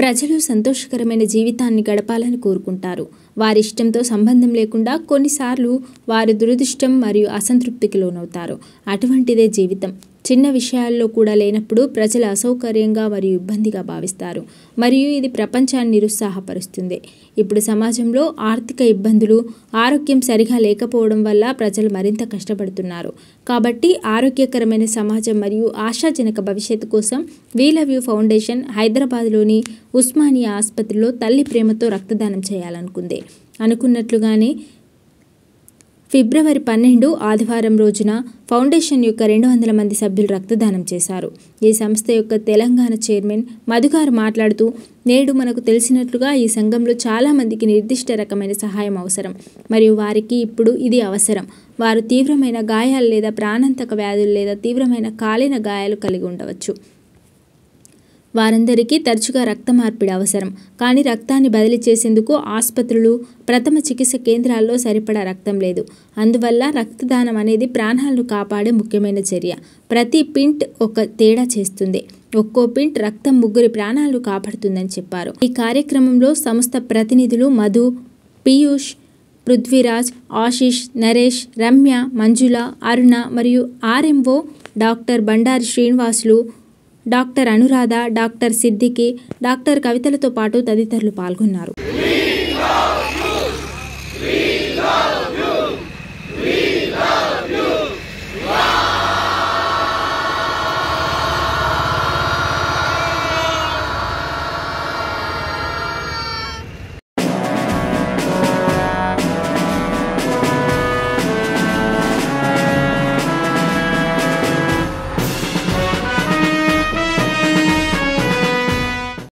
ప్రజలు సంతోషకరమైన జీవితాన్ని గడపాలని కోరుకుంటారు వారి ఇష్టంతో సంబంధం లేకుండా కొన్నిసార్లు వారి దురదృష్టం మరియు అసంతృప్తికి లోనవుతారు అటువంటిదే జీవితం చిన్న విషయాల్లో కూడా లేనప్పుడు ప్రజలు అసౌకర్యంగా మరియు ఇబ్బందిగా భావిస్తారు మరియు ఇది ప్రపంచాన్ని నిరుత్సాహపరుస్తుంది ఇప్పుడు సమాజంలో ఆర్థిక ఇబ్బందులు ఆరోగ్యం సరిగా లేకపోవడం వల్ల ప్రజలు మరింత కష్టపడుతున్నారు కాబట్టి ఆరోగ్యకరమైన సమాజం మరియు ఆశాజనక భవిష్యత్తు కోసం వీ లవ్ యూ ఫౌండేషన్ హైదరాబాద్లోని ఉస్మానియా ఆసుపత్రిలో తల్లి ప్రేమతో రక్తదానం చేయాలనుకుంది అనుకున్నట్లుగానే ఫిబ్రవరి పన్నెండు ఆదివారం రోజున ఫౌండేషన్ యొక్క రెండు వందల మంది సభ్యులు రక్తదానం చేశారు ఈ సంస్థ యొక్క తెలంగాణ చైర్మన్ మధుగారు మాట్లాడుతూ నేడు మనకు తెలిసినట్లుగా ఈ సంఘంలో చాలామందికి నిర్దిష్ట రకమైన సహాయం అవసరం మరియు వారికి ఇప్పుడు ఇది అవసరం వారు తీవ్రమైన గాయాలు లేదా ప్రాణాంతక వ్యాధులు లేదా తీవ్రమైన కాలిన గాయాలు కలిగి ఉండవచ్చు వారందరికీ తరచుగా రక్త మార్పిడి అవసరం కానీ రక్తాన్ని బదిలీ చేసేందుకు ఆసుపత్రులు ప్రథమ చికిత్స కేంద్రాల్లో సరిపడా రక్తం లేదు అందువల్ల రక్తదానం అనేది ప్రాణాలను కాపాడే ముఖ్యమైన చర్య ప్రతి పింట్ ఒక తేడా చేస్తుంది ఒక్కో పింట్ రక్తం ముగ్గురి ప్రాణాలను కాపాడుతుందని చెప్పారు ఈ కార్యక్రమంలో సంస్థ ప్రతినిధులు మధు పీయూష్ పృథ్వీరాజ్ ఆశీష్ నరేష్ రమ్య మంజుల అరుణ మరియు RMO doctor Bandari Srinivasulu doctor Anuradha doctor Siddiqui doctor కవితలతో పాటు తదితరులు పాల్గొన్నారు